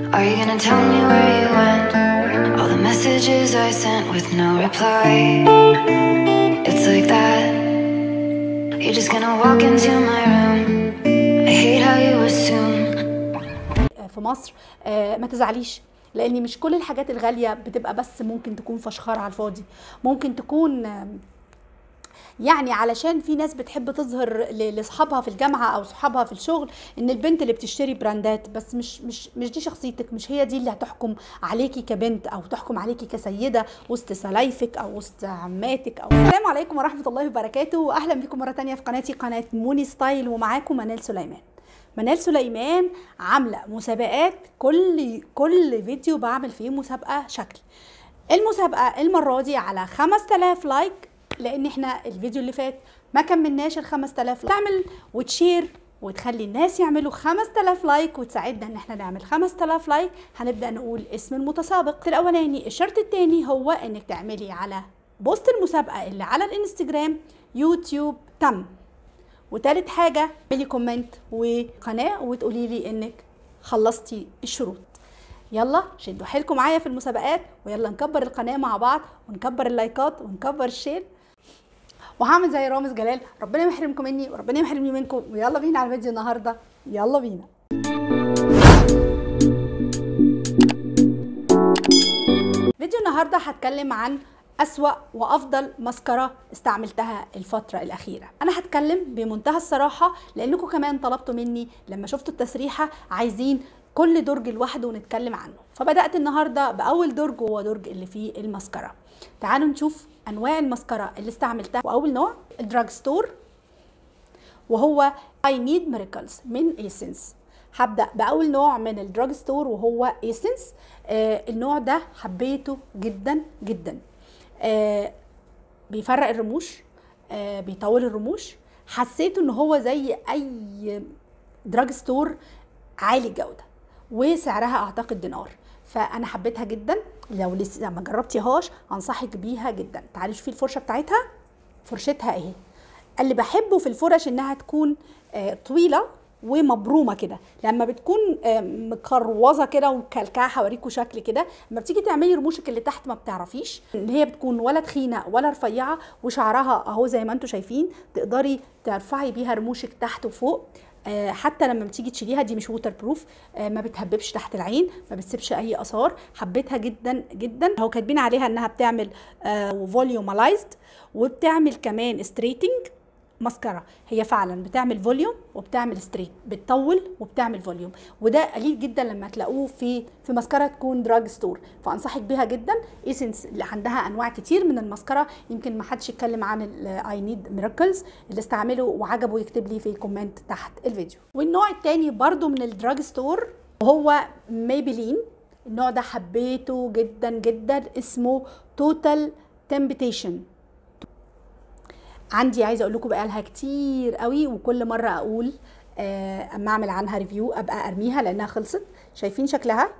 Are you gonna tell me where you went? All the messages I sent with no reply. It's like that. You're just gonna walk into my room. I hate how you assume. في مصر آه، ما تزعليش لان مش كل الحاجات الغاليه بتبقى بس ممكن تكون فشخار على الفاضي ممكن تكون آم، يعني علشان في ناس بتحب تظهر ل- لاصحابها في الجامعه او صحابها في الشغل ان البنت اللي بتشتري براندات بس مش مش مش دي شخصيتك مش هي دي اللي هتحكم عليكي كبنت او تحكم عليكي كسيده وسط سلايفك او وسط عماتك او السلام عليكم ورحمه الله وبركاته واهلا بكم مره تانية في قناتي قناه موني ستايل ومعاكم منال سليمان منال سليمان عامله مسابقات كل كل فيديو بعمل فيه مسابقه شكل المسابقه المره دي على 5000 لايك لان احنا الفيديو اللي فات ما كملناش ال 5000 لايك تعمل وتشير وتخلي الناس يعملوا 5000 لايك وتساعدنا ان احنا نعمل 5000 لايك هنبدا نقول اسم المتسابق الاولاني الشرط الثاني هو انك تعملي على بوست المسابقه اللي على الانستجرام يوتيوب تم وتالت حاجة اعملي كومنت وقناة وتقولي لي انك خلصتي الشروط يلا شدوا حيلكم معايا في المسابقات ويلا نكبر القناة مع بعض ونكبر اللايكات ونكبر الشير وهعمل زي رامز جلال ربنا ما يحرمكم مني وربنا ما يحرمني منكم ويلا بينا على الفيديو النهارده يلا بينا فيديو النهارده هتكلم عن أسوأ وأفضل مسكرة استعملتها الفترة الأخيرة أنا هتكلم بمنتهى الصراحة لأنكم كمان طلبتوا مني لما شفتوا التسريحة عايزين كل درج لوحده ونتكلم عنه فبدأت النهاردة بأول درج وهو درج اللي فيه المسكرة تعالوا نشوف أنواع المسكرة اللي استعملتها وأول نوع الدراج ستور وهو I need miracles من ايسنس هبدأ بأول نوع من الدراج ستور وهو ايسنس آه النوع ده حبيته جدا جدا آه بيفرق الرموش آه بيطول الرموش حسيت ان هو زي اي دراج ستور عالي الجوده وسعرها اعتقد دينار فانا حبيتها جدا لو لسه ما جربتيهاش انصحك بيها جدا تعالي شوفي الفرشه بتاعتها فرشتها اهي اللي بحبه في الفرش انها تكون آه، طويله ومبرومه كده لما بتكون آه، مكروزه كده ومكلكعه هوريكوا شكل كده لما بتيجي تعملي رموشك اللي تحت ما بتعرفيش ان هي بتكون ولا تخينه ولا رفيعه وشعرها اهو زي ما انتم شايفين تقدري ترفعي بيها رموشك تحت وفوق آه، حتى لما بتيجي تشيليها دي مش ووتر بروف آه، ما بتهببش تحت العين ما بتسيبش اي اثار حبيتها جدا جدا هو كاتبين عليها انها بتعمل فوليومالايزد وبتعمل كمان ستريتنج مسكرة هي فعلا بتعمل فوليوم وبتعمل ستريت بتطول وبتعمل فوليوم وده قليل جدا لما تلاقوه في في مسكرة تكون دراج ستور فانصحك بيها جدا ايسنس اللي عندها انواع كتير من المسكرة يمكن ما حدش يتكلم عن اي نيد ميراكلز اللي استعمله وعجبه يكتب لي في كومنت تحت الفيديو والنوع التاني برضو من الدراج ستور وهو ميبلين النوع ده حبيته جدا جدا اسمه توتال تمبتيشن عندي عايزه اقول لكم بقالها كتير قوي وكل مره اقول آه، اما اعمل عنها ريفيو ابقى ارميها لانها خلصت شايفين شكلها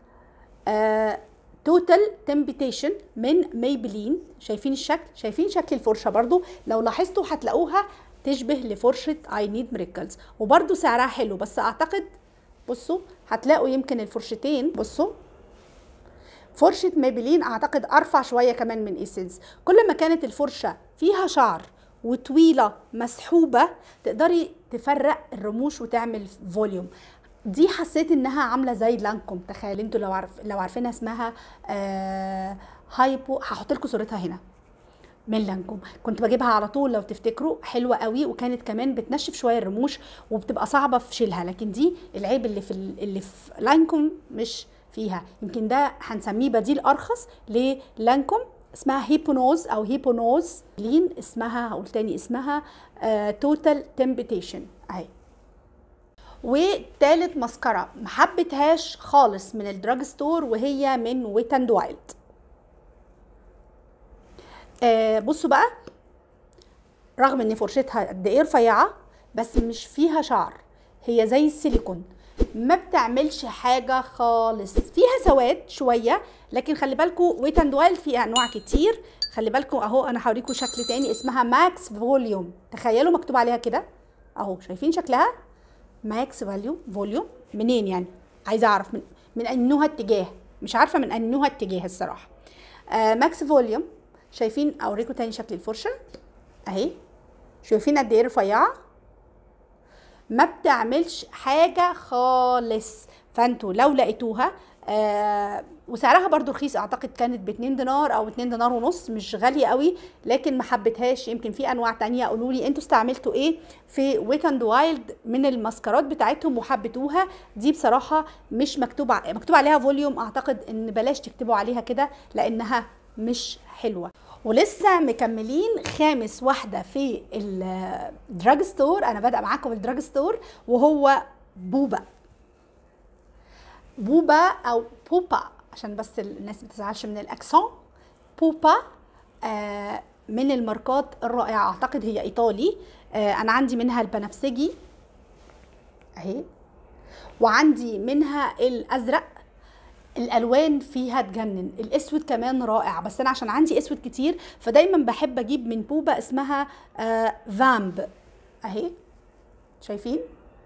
توتال تمبتيشن من ميبلين شايفين الشكل شايفين شكل الفرشه برضو لو لاحظتوا هتلاقوها تشبه لفرشه اي نيد ميريكلز وبرضو سعرها حلو بس اعتقد بصوا هتلاقوا يمكن الفرشتين بصوا فرشة ميبلين اعتقد ارفع شوية كمان من ايسنس كل ما كانت الفرشة فيها شعر وطويلة مسحوبة تقدري تفرق الرموش وتعمل فوليوم دي حسيت انها عامله زي لانكوم تخيل انتوا لو عارف لو عارفينها اسمها آه هايبو هحط لكم صورتها هنا من لانكوم كنت بجيبها على طول لو تفتكروا حلوه قوي وكانت كمان بتنشف شويه الرموش وبتبقى صعبه في شيلها لكن دي العيب اللي في ال- اللي في لانكوم مش فيها يمكن ده هنسميه بديل ارخص للانكوم اسمها هيبونوز او هيبونوز لين اسمها هقول تاني اسمها توتال تمبتيشن اهي وتالت مسكرة محبتهاش خالص من الدراج ستور وهي من ويت اند وايلد آه بصوا بقى رغم ان فرشتها قد ايه رفيعه بس مش فيها شعر هي زي السيليكون ما بتعملش حاجه خالص فيها سواد شويه لكن خلي بالكم ويت اند وايلد فيها انواع كتير خلي بالكم اهو انا هوريكم شكل تاني اسمها ماكس فوليوم تخيلوا مكتوب عليها كده اهو شايفين شكلها ماكس فاليو فوليوم منين يعني عايزه اعرف من من انهها اتجاه مش عارفه من انهها اتجاه الصراحه آه ماكس فوليوم شايفين اوريكم تاني شكل الفرشه اهي شايفين قد ايه رفيعه ما بتعملش حاجه خالص فانتوا لو لقيتوها آه وسعرها برضو رخيص اعتقد كانت ب 2 دينار او 2 دينار ونص مش غاليه قوي لكن ما حبيتهاش يمكن في انواع تانية قولوا لي انتوا استعملتوا ايه في ويت اند وايلد من الماسكارات بتاعتهم وحبيتوها دي بصراحه مش مكتوب ع- مكتوب عليها فوليوم اعتقد ان بلاش تكتبوا عليها كده لانها مش حلوه ولسه مكملين خامس واحده في الدراج ستور انا بادئه معاكم الدراج ستور وهو بوبا بوبا او بوبا عشان بس الناس ما تزعلش من الاكسون بوبا آه من الماركات الرائعه اعتقد هي ايطالي آه انا عندي منها البنفسجي اهي وعندي منها الازرق الالوان فيها تجنن الاسود كمان رائع بس انا عشان عندي اسود كتير فدايما بحب اجيب من بوبا اسمها آه فامب اهي شايفين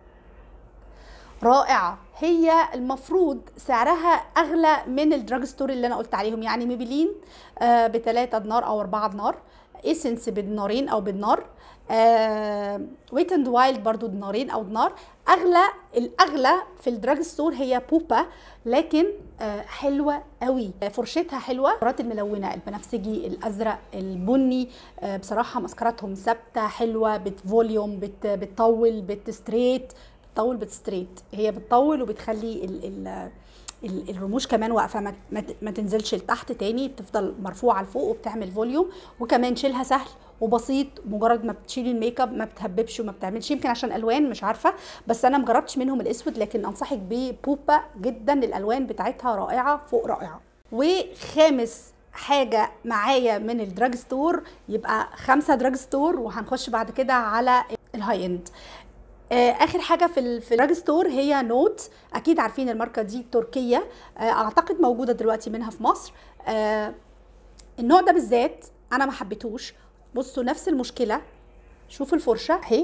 رائعه هي المفروض سعرها اغلى من الدراج ستور اللي انا قلت عليهم يعني ميبلين آه بتلاتة دينار او اربعة دينار ايسنس بدنارين او بدنار آه ويت اند وايلد برضو دينارين او دينار اغلى الاغلى في الدراج ستور هي بوبا لكن آه حلوه قوي فرشتها حلوه الكرات الملونه البنفسجي الازرق البني آه بصراحه مسكراتهم ثابته حلوه بتفوليوم بت بتطول بتستريت بتطول بتستريت هي بتطول وبتخلي ال ال ال- الرموش كمان واقفه ما, ما ت- ما تنزلش لتحت تاني بتفضل مرفوعه لفوق وبتعمل فوليوم وكمان شيلها سهل وبسيط مجرد ما بتشيلي الميك اب ما بتهببش وما بتعملش يمكن عشان الوان مش عارفه بس انا مجربتش منهم الاسود لكن انصحك ببوبا جدا الالوان بتاعتها رائعه فوق رائعه وخامس حاجة معايا من الدراج ستور يبقى خمسة دراج ستور وهنخش بعد كده على الهاي اند آه، اخر حاجه في ال- في الدراج ستور هي نوت اكيد عارفين الماركه دي تركيه آه، اعتقد موجوده دلوقتي منها في مصر آه، النوع ده بالذات انا ما حبيتهوش بصوا نفس المشكله شوفوا الفرشه اهي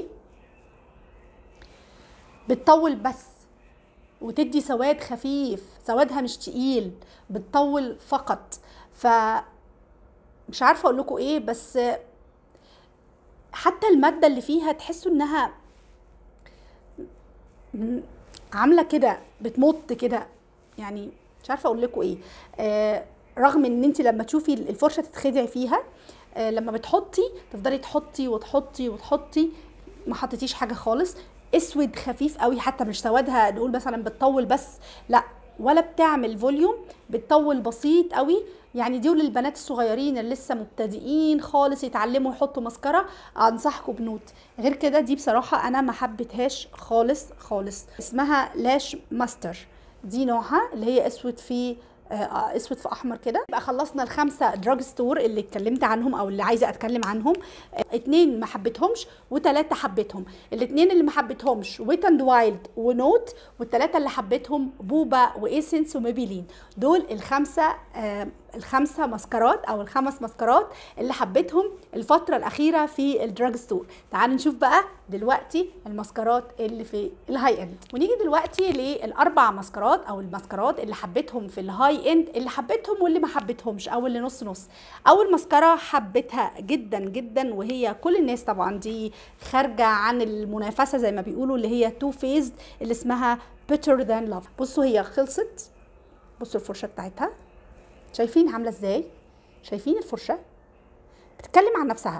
بتطول بس وتدي سواد خفيف سوادها مش تقيل بتطول فقط ف مش عارفه اقول لكم ايه بس حتى الماده اللي فيها تحسوا انها عامله كده بتمط كده يعني مش عارفه اقول لكم ايه آه رغم ان انت لما تشوفي الفرشه تتخدعي فيها آه لما بتحطي تفضلي تحطي وتحطي وتحطي ما حطيتيش حاجه خالص اسود خفيف قوي حتى مش سوادها نقول مثلا بتطول بس لا ولا بتعمل فوليوم بتطول بسيط قوي يعني دول للبنات الصغيرين اللي لسه مبتدئين خالص يتعلموا يحطوا مسكره انصحكم بنوت غير كده دي بصراحه انا ما حبيتهاش خالص خالص اسمها لاش ماستر دي نوعها اللي هي اسود في آه، اسود في احمر كده يبقى خلصنا الخمسه دراج ستور اللي اتكلمت عنهم او اللي عايزه اتكلم عنهم آه، اتنين ما حبيتهمش وتلاته حبيتهم الاتنين اللي ما حبيتهمش ويت اند وايلد ونوت والتلاته اللي حبيتهم بوبا وايسنس وميبيلين دول الخمسه آه الخمسه مسكرات او الخمس مسكرات اللي حبيتهم الفتره الاخيره في الدراج ستور تعالوا نشوف بقى دلوقتي المسكرات اللي في الهاي اند ونيجي دلوقتي للاربع مسكرات او المسكرات اللي حبيتهم في الهاي اند اللي حبيتهم واللي ما حبيتهمش او اللي نص نص اول مسكره حبيتها جدا جدا وهي كل الناس طبعا دي خارجه عن المنافسه زي ما بيقولوا اللي هي تو فيزد اللي اسمها better than love بصوا هي خلصت بصوا الفرشه بتاعتها شايفين عامله ازاي شايفين الفرشه بتتكلم عن نفسها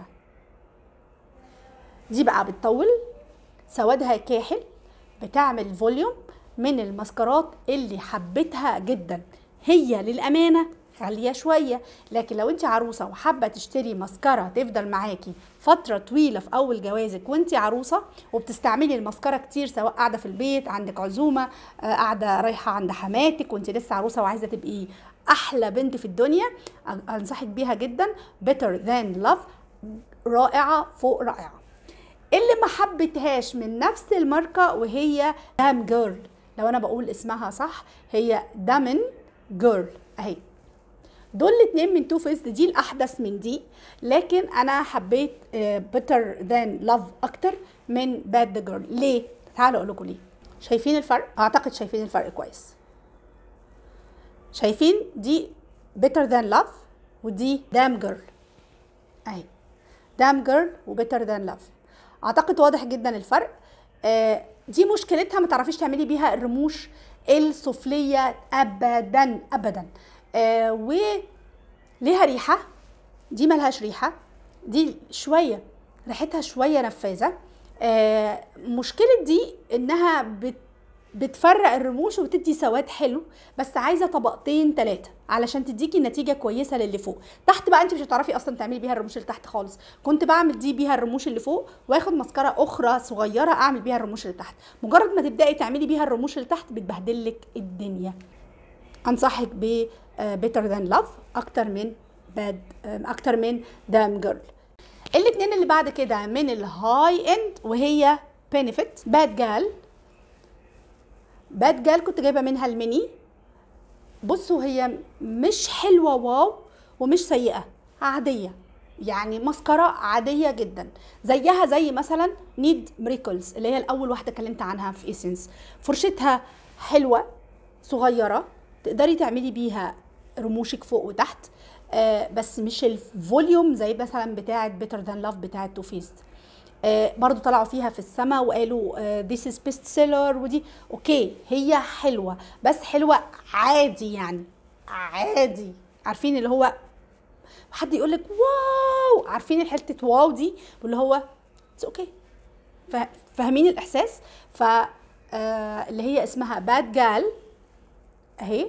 دي بقى بتطول سوادها كاحل بتعمل فوليوم من الماسكارات اللي حبيتها جدا هي للامانه غاليه شويه لكن لو انت عروسه وحابه تشتري ماسكارا تفضل معاكي فتره طويله في اول جوازك وانت عروسه وبتستعملي الماسكارا كتير سواء قاعده في البيت عندك عزومه آه، قاعده رايحه عند حماتك وانت لسه عروسه وعايزه تبقي احلى بنت في الدنيا أ- انصحك بيها جدا better than love رائعه فوق رائعه اللي ما حبيتهاش من نفس الماركه وهي دام جيرل لو انا بقول اسمها صح هي دامن جيرل اهي دول الاتنين من تو فيس دي الاحدث من دي لكن انا حبيت بيتر ذان لاف اكتر من باد ذا جيرل ليه تعالوا اقول لكم ليه شايفين الفرق اعتقد شايفين الفرق كويس شايفين دي better than love ودي damn girl اهي damn girl و better than love اعتقد واضح جدا الفرق آه دي مشكلتها ما تعرفيش تعملي بيها الرموش السفليه ابدا ابدا آه وليها ريحه دي ملهاش ريحه دي شويه ريحتها شويه نفاذه آه مشكله دي انها بت بتفرق الرموش وبتدي سواد حلو بس عايزه طبقتين ثلاثه علشان تديكي نتيجه كويسه للي فوق تحت بقى انت مش هتعرفي اصلا تعملي بيها الرموش اللي تحت خالص كنت بعمل دي بيها الرموش اللي فوق واخد مسكره اخرى صغيره اعمل بيها الرموش اللي تحت مجرد ما تبداي تعملي بيها الرموش اللي تحت بتبهدلك الدنيا انصحك ب better than love اكتر من باد اكتر من دام جيرل الاثنين اللي بعد كده من الهاي اند وهي بينيفيت باد جال باد جال كنت جايبه منها الميني بصوا هي مش حلوه واو ومش سيئه عاديه يعني مسكرة عادية جدا زيها زي مثلا نيد مريكلز اللي هي الأول واحدة اتكلمت عنها في ايسنس فرشتها حلوة صغيرة تقدري تعملي بيها رموشك فوق وتحت آه بس مش الفوليوم زي مثلا بتاعة بيتر ذان لاف بتاعة تو فيست آه برضو طلعوا فيها في السما وقالوا ذيس از بيست سيلر ودي اوكي هي حلوه بس حلوه عادي يعني عادي عارفين اللي هو حد يقول لك واو عارفين حته واو دي واللي هو اتس اوكي فاهمين الاحساس ف آه اللي هي اسمها باد جال اهي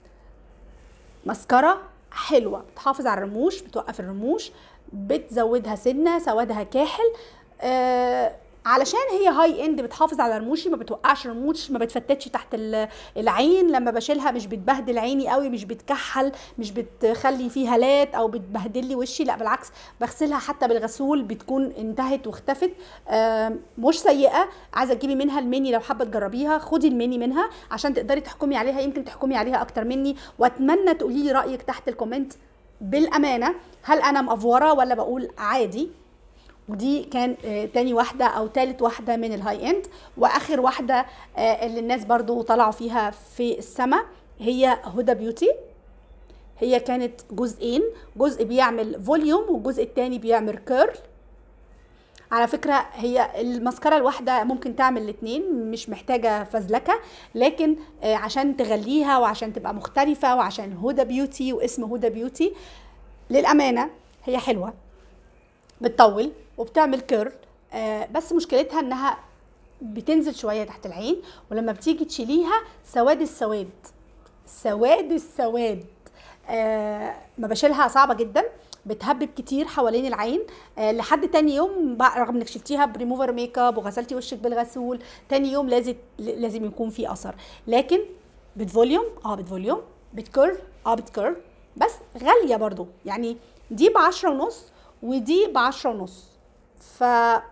مسكره حلوه بتحافظ على الرموش بتوقف الرموش بتزودها سنه سوادها كاحل آه علشان هي هاي اند بتحافظ على رموشي ما بتوقعش رموش ما بتفتتش تحت العين لما بشيلها مش بتبهدل عيني قوي مش بتكحل مش بتخلي فيه هالات او بتبهدل لي وشي لا بالعكس بغسلها حتى بالغسول بتكون انتهت واختفت آه مش سيئه عايزه تجيبي منها الميني لو حابه تجربيها خدي الميني منها عشان تقدري تحكمي عليها يمكن تحكمي عليها اكتر مني واتمنى تقولي لي رايك تحت الكومنت بالامانه هل انا مافوره ولا بقول عادي ودي كان آه تاني واحدة أو تالت واحدة من الهاي اند وآخر واحدة آه اللي الناس برضو طلعوا فيها في السماء هي هدى بيوتي هي كانت جزئين جزء بيعمل فوليوم والجزء التاني بيعمل كيرل على فكرة هي المسكرة الواحدة ممكن تعمل الاتنين مش محتاجة فزلكة لكن آه عشان تغليها وعشان تبقى مختلفة وعشان هدى بيوتي واسم هدى بيوتي للأمانة هي حلوة بتطول وبتعمل كيرل آه بس مشكلتها انها بتنزل شويه تحت العين ولما بتيجي تشيليها سواد السواد سواد السواد آه ما بشيلها صعبه جدا بتهبب كتير حوالين العين آه لحد تاني يوم رغم انك شلتيها بريموفر ميك اب وغسلتي وشك بالغسول تاني يوم لازم لازم يكون في اثر لكن بتفوليوم اه بتفوليوم بتكر اه بتكر بس غاليه برضو يعني دي بعشرة ونص ودي بعشرة ونص ف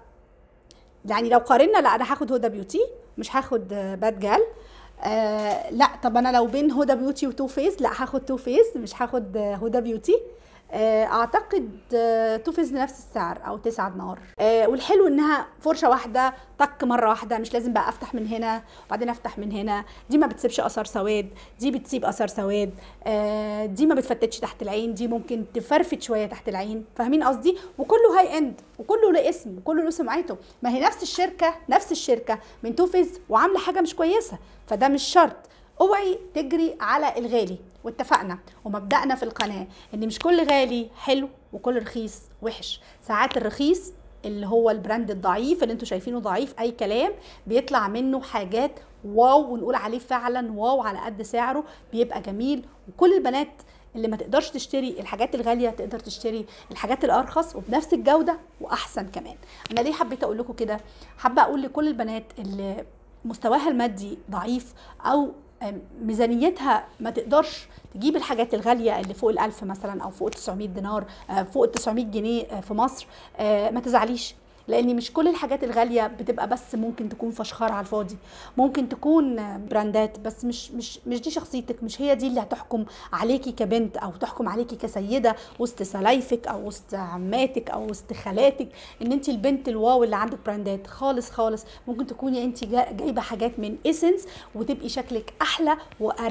يعني لو قارنا لا انا هاخد هدى بيوتي مش هاخد باد جال آه لا طب انا لو بين هدى بيوتي وتو فيس لا هاخد تو فيس مش هاخد هدى بيوتي آه اعتقد آه تو فيس نفس السعر او تسعة دينار آه والحلو انها فرشه واحده طق مره واحده مش لازم بقى افتح من هنا وبعدين افتح من هنا دي ما بتسيبش اثر سواد دي بتسيب اثر سواد آه دي ما بتفتتش تحت العين دي ممكن تفرفت شويه تحت العين فاهمين قصدي وكله هاي اند وكله له اسم وكله له سمعته ما هي نفس الشركه نفس الشركه من تو فيس وعامله حاجه مش كويسه فده مش شرط اوعي تجري على الغالي واتفقنا ومبدأنا في القناة ان مش كل غالي حلو وكل رخيص وحش ساعات الرخيص اللي هو البراند الضعيف اللي انتوا شايفينه ضعيف اي كلام بيطلع منه حاجات واو ونقول عليه فعلا واو على قد سعره بيبقى جميل وكل البنات اللي ما تقدرش تشتري الحاجات الغاليه تقدر تشتري الحاجات الارخص وبنفس الجوده واحسن كمان انا ليه حبيت اقول لكم كده حابه اقول لكل البنات اللي مستواها المادي ضعيف او ميزانيتها ما تقدرش تجيب الحاجات الغاليه اللي فوق الألف مثلا او فوق 900 دينار فوق ال 900 جنيه في مصر ما تزعليش لان مش كل الحاجات الغاليه بتبقى بس ممكن تكون فشخار على الفاضي ممكن تكون براندات بس مش مش مش دي شخصيتك مش هي دي اللي هتحكم عليكي كبنت او تحكم عليكي كسيده وسط سلايفك او وسط عماتك او وسط خالاتك ان انت البنت الواو اللي عندك براندات خالص خالص ممكن تكوني انت جايبه حاجات من اسنس وتبقي شكلك احلى وارق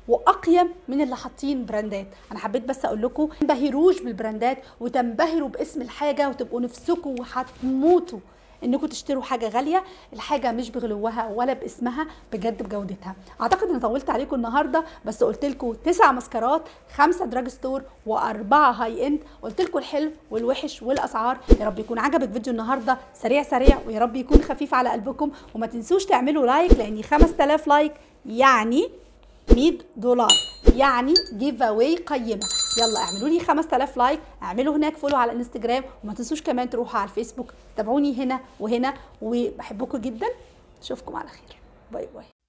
واقيم من اللي حاطين براندات انا حبيت بس اقول لكم ما تنبهروش بالبراندات وتنبهروا باسم الحاجه وتبقوا نفسكم وهتموتوا انكم تشتروا حاجه غاليه الحاجه مش بغلوها ولا باسمها بجد بجودتها اعتقد اني طولت عليكم النهارده بس قلت لكم تسع مسكرات خمسه دراج ستور واربعه هاي اند قلت لكم الحلو والوحش والاسعار يا رب يكون عجبك فيديو النهارده سريع سريع ويا رب يكون خفيف على قلبكم وما تنسوش تعملوا لايك لاني 5000 لايك يعني 100 دولار يعني جيف اواي قيمه يلا اعملوا لي 5000 لايك اعملوا هناك فولو على الانستجرام وما تنسوش كمان تروحوا على الفيسبوك تابعوني هنا وهنا وبحبكم جدا اشوفكم على خير باي باي